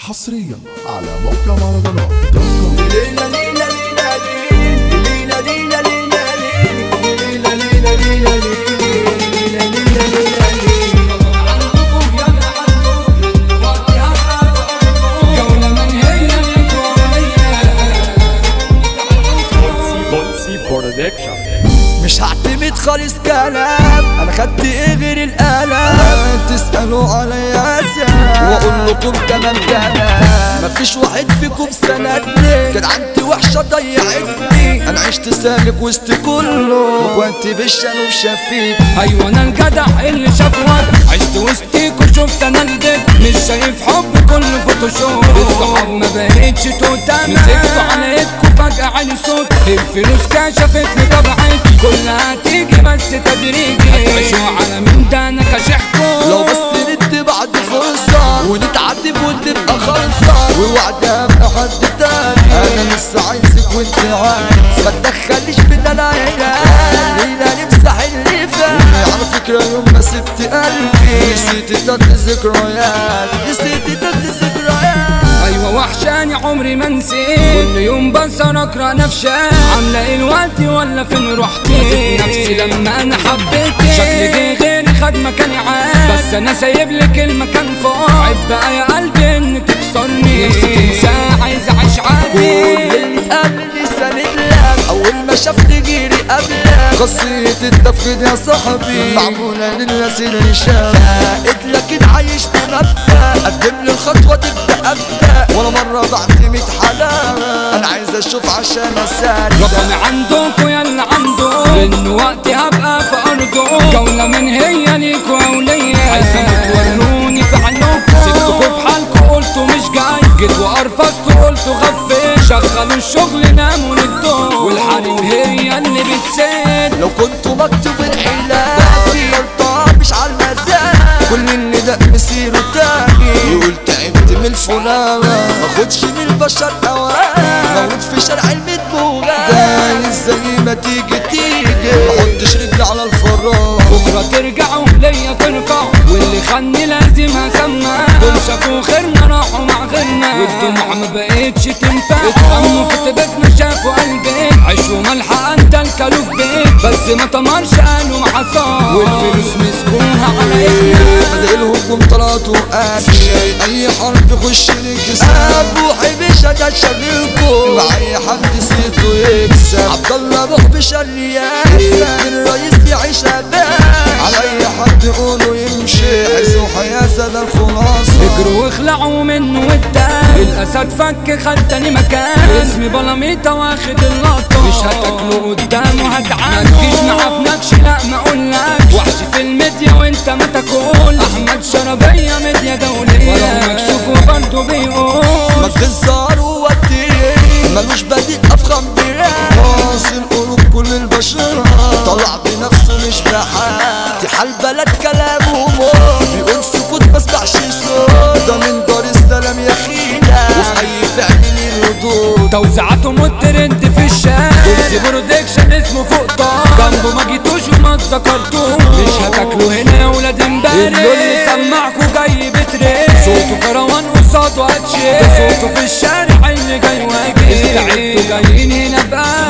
حصريا على موقع مهرجانات دوت كوم مش هعتمد خالص كلام انا خدت ايه غير الالم تسألوا عليا سلام واقول لكم تمام تمام مفيش واحد فيكم سندني كان عندي وحشة ضيعتني انا عشت سالك وسط كله واخواتي بالشان وشفيت ايوه انا الجدع اللي شاف وضع عشت وسطيك وشفت انا الجد مش شايف حب كله فوتوشوب الصحاب ما بقتش توتانا مسكتوا على ايدكم فجأة عيني صوت الفلوس كشفتني طبعتي كلها تيجي بس تدريجي هتعيشوا على مين ده انا كشحكم لو بس ندي بعد فرصة ونتعاتب وتبقى خلصة ووعدها ابقى حد تاني انا لسه عايزك وانت عايز ما تدخليش بينا العيلة خلينا نمسح اللي فات على فكرة يوم ما سبت قلبي نسيت تلات ذكريات نسيت تلات ذكريات ايوه وحشاني عمري ما نسيت كل يوم بنسى اقرا نفسي عامله ايه دلوقتي ولا فين رحتي نفسي لما انا حبيتك شكلي جه غيري خد مكاني عاد بس انا سايب لك المكان فوق عيب بقى يا قلبي انك تكسرني نفسي تنسى عايز اعيش كل عادي اللي قبلي سند لك اول ما شافني جيري قبلك قصية التفقد يا صاحبي معمولة للناس اللي شافها لكن عايش بمبدأ قدم لي الخطوة تبدأ أبدأ ولا مرة بعتمد حلاوة أنا عايز أشوف عشان أساري رقمي عندكوا يلا عنده لان وقتي هبقى في ارضه جولة من هي ليكوا او ليا عايزين توروني في عنكم سبتكوا في حالكوا قلتوا مش جاي جيت وقرفصتوا قلتوا غفيت شغلوا الشغل ناموا للدور والحريم هي اللي بتسد لو كنت مكتوب الحلال غلطة مش على المزاج كل اللي ده مسيره تاني يقول تعبت من الفلان ماخدش من البشر اوان موت في شارع المدموغة دايس زي ما تيجي تيجي محطش رجلي على الفراغ بكرة ترجعوا ليا تركعوا واللي خاني لازم هسمع دول شافوا خيرنا راحوا مع غيرنا والدموع ما بقتش تنفع اتغموا في بيتنا شافوا قلبي عيش وملحق انت الكلوف بيت بس ما تمرش قالوا مع صار والفلوس مسكوها على ايدنا بدأ الهجوم طلعت وقاسي اي حرب يخش لك روحي مش انا شغلكم مع اي حد سيته يكسب عبد الله روح بشريات الرئيس يعيش ابان على اي حد يقولوا يمشي عزوا حياة ده الخلاصة اجروا واخلعوا منه والتاني الاسد فك خد تاني مكان اسمي بلاميطة واخد اللقطة مش هتاكلوا قدامه هتعانوا متجيش معفنكش لا ما اقولكش وحش في الميديا وانت ما تاكل احمد شربية ميديا دولية ولو مكشوف وبرضه بيقول مجد الزهر ووديه ملوش بديل افخم براه واصل قلوب كل البشر طلع بنفسه مش بحال تحال بلد كلامه موت بيقول سكوت ما اسمعش صوت ده من دار السلام يا خينا وفي اي فعل ليه ردود توزيعاته مترند في الشارع كرسي برودكشن اسمه فوق طار جنبه ما جيتوش وما اتذكرتوش مش هتاكلوا هنا يا ولاد امبارح اللي سمعكوا جاي بتريق صوته كروان قصاده هتشيل ده صوته في الشارع اللي جاي واجي استعدوا جايين هنا بقى